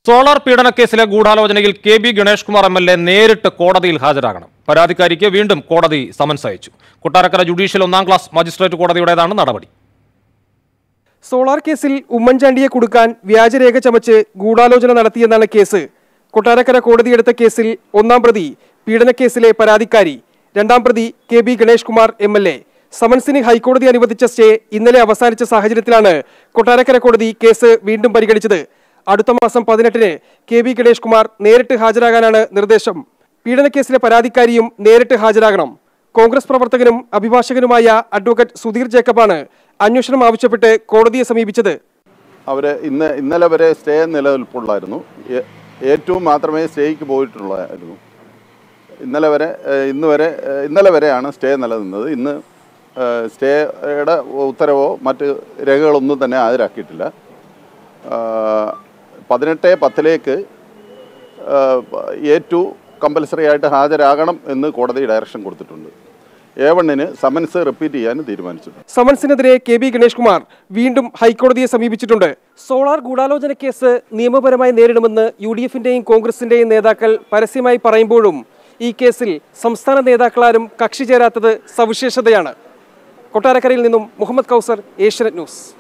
solar പീഡനക്കേസിലെ ഗൂഢാലോചനയിൽ K B Ganesh Kumar M L A നേരിട്ട് കോടതിയിൽ ഹാജരാകണം പരാതിക്കാരിക്ക് വീണ്ടും കോടതി സമൻസ് അയച്ചു കൊട്ടാരക്കര ജുഡീഷ്യൽ ഒന്നാം ക്ലാസ് മജിസ്ട്രേറ്റ് കോടതിയുടേതാണ് നടപടി സോളാർ കേസിൽ ഉമ്മൻചാണ്ടിയെ കൊടുക്കാൻ വ്യാജരേഖ ചമച്ച് ഗൂഢാലോചന നടത്തിയെന്നാണ് കേസ് കൊട്ടാരക്കര കോടതിയെടുത്ത കേസിൽ ഒന്നാം പ്രതി പീഡനക്കേസിലെ പരാതിക്കാരി രണ്ടാം പ്രതി K B Ganesh Kumar M L A സമൻസിന് ഹൈക്കോടതി അനുവദിച്ച സ്റ്റേ ഇന്നലെ അവസാനിച്ച സാഹചര്യത്തിലാണ് കൊട്ടാരക്കര കോടതി കേസ് വീണ്ടും പരിഗണിച്ചത് അടുത്ത മാസം പതിനെട്ടിന് കെ ബി ഗണേഷ് കുമാർ നേരിട്ട് ഹാജരാകാനാണ് നിർദ്ദേശം പീഡനക്കേസിലെ പരാതിക്കാരിയും നേരിട്ട് ഹാജരാകണം കോൺഗ്രസ് പ്രവർത്തകനും അഭിഭാഷകനുമായ അഡ്വക്കേറ്റ് സുധീർ ജേക്കബാണ് അന്വേഷണം ആവശ്യപ്പെട്ട് കോടതിയെ സമീപിച്ചത് അവർ ഇന്ന് ഇന്നലെ വരെ സ്റ്റേ നിലനിൽപ്പുള്ളായിരുന്നു ഏ- ഏറ്റവും മാത്രമേ സ്റ്റേക്ക് പോയിട്ടുള്ളായിരുന്നു ഇന്നലെ വരെ ഏഹ്, ഇന്ന് വരെ ഏഹ്, ഇന്നലെ വരെയാണ് സ്റ്റേ നിലനിന്നത് ഇന്ന് ഏഹ്, സ്റ്റേയുടെ ഉത്തരവോ മറ്റ് രേഖകളൊന്നും തന്നെ ഹാജരാക്കിയിട്ടില്ല ആഹ്, പതിനെട്ട് പത്തിലേക്ക് എ ടു കമ്പൽസറി ആയിട്ട് ഹാജരാകണം എന്ന് കോടതി ഡയറക്ഷൻ കൊടുത്തിട്ടുണ്ട് എ വണ്ണിന് സമൻസ് റിപ്പീറ്റ് ചെയ്യാൻ തീരുമാനിച്ചിട്ടുണ്ട് സമൻസിനെതിരെ കെ ബി ഗണേഷ് കുമാർ വീണ്ടും ഹൈക്കോടതിയെ സമീപിച്ചിട്ടുണ്ട് സോളാർ ഗൂഢാലോചന കേസ് നിയമപരമായി നേരിടുമെന്ന് യു ഡി എഫിന്റെയും കോൺഗ്രസിന്റെയും നേതാക്കൾ പരസ്യമായി പറയുമ്പോഴും ഈ കേസിൽ സംസ്ഥാന നേതാക്കളാരും കക്ഷി ചേരാത്തത് സവിശേഷതയാണ് കൊട്ടാരക്കരയിൽ നിന്നും മുഹമ്മദ് കൗസർ ഏഷ്യനെറ്റ് ന്യൂസ്